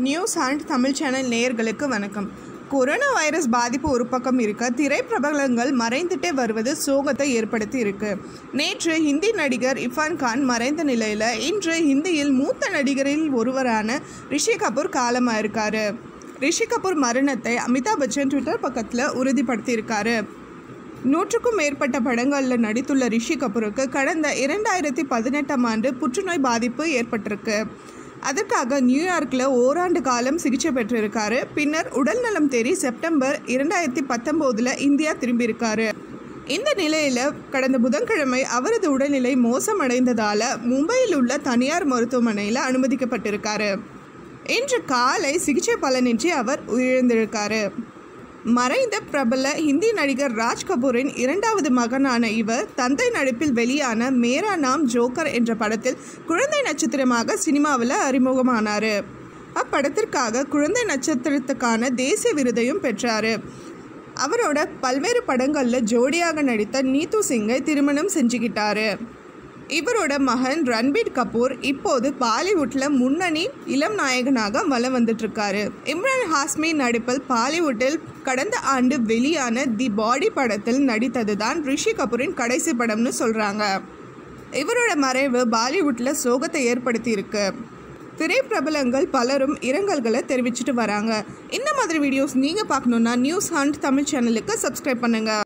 news and Tamil channel நேயர்களுக்கு வணக்கம் corona virus பாதிப்பு ஒரு பக்கம் இருக்க திரைப்பிரபலங்கள் மறைந்துட்டே வருவது சோகத்தை ஏற்படுத்தி இருக்கு நேற்று ஹிந்தி நடிகர் இர்ஃபான் கான் மறைந்த நிலையில் இன்று ஹிந்தியில் மூத்த நடிகரில் ஒருவரான ரிஷி கபூர் காலமாயிருக்காரு ரிஷி கபூர் மரணத்தை அமிதாப் பச்சன் ட்விட்டர் பக்கத்தில் உறுதிப்படுத்தியிருக்காரு நூற்றுக்கும் மேற்பட்ட படங்களில் நடித்துள்ள ரிஷி கபூருக்கு கடந்த இரண்டாயிரத்தி பதினெட்டாம் ஆண்டு புற்றுநோய் பாதிப்பு ஏற்பட்டிருக்கு அதற்காக நியூயார்க்கில் ஓராண்டு காலம் சிகிச்சை பெற்றிருக்காரு பின்னர் உடல்நலம் தேறி செப்டம்பர் இரண்டாயிரத்தி பத்தொம்போதில் இந்தியா திரும்பியிருக்காரு இந்த நிலையில் கடந்த புதன்கிழமை அவரது உடல்நிலை மோசமடைந்ததால் மும்பையில் உள்ள தனியார் மருத்துவமனையில் அனுமதிக்கப்பட்டிருக்காரு இன்று காலை சிகிச்சை பலனின்றி அவர் உயிரிழந்திருக்காரு மறைந்த பிரபல ஹிந்தி நடிகர் ராஜ் கபூரின் இரண்டாவது மகனான இவர் தந்தை நடிப்பில் வெளியான மேரா நாம் ஜோக்கர் என்ற படத்தில் குழந்தை நட்சத்திரமாக சினிமாவில் அறிமுகமானார் அப்படத்திற்காக குழந்தை நட்சத்திரத்துக்கான தேசிய விருதையும் பெற்றார் அவரோட பல்வேறு படங்களில் ஜோடியாக நடித்த நீத்து சிங்கை திருமணம் செஞ்சுக்கிட்டாரு இவரோட மகன் ரன்பீர் கபூர் இப்போது பாலிவுட்ல முன்னணி இளம் நாயகனாக வலம் வந்துட்டு இருக்காரு இம்ரான் ஹாஸ்மி நடிப்பில் பாலிவுட்டில் கடந்த ஆண்டு வெளியான தி பாடி படத்தில் நடித்ததுதான் ரிஷி கபூரின் கடைசி படம்னு சொல்றாங்க இவரோட மறைவு பாலிவுட்ல சோகத்தை ஏற்படுத்தி இருக்கு திரைப்பிரபலங்கள் பலரும் இரங்கல்களை தெரிவிச்சிட்டு வராங்க இந்த மாதிரி வீடியோஸ் நீங்கள் பார்க்கணுன்னா நியூஸ் ஹண்ட் தமிழ் சேனலுக்கு சப்ஸ்கிரைப் பண்ணுங்கள்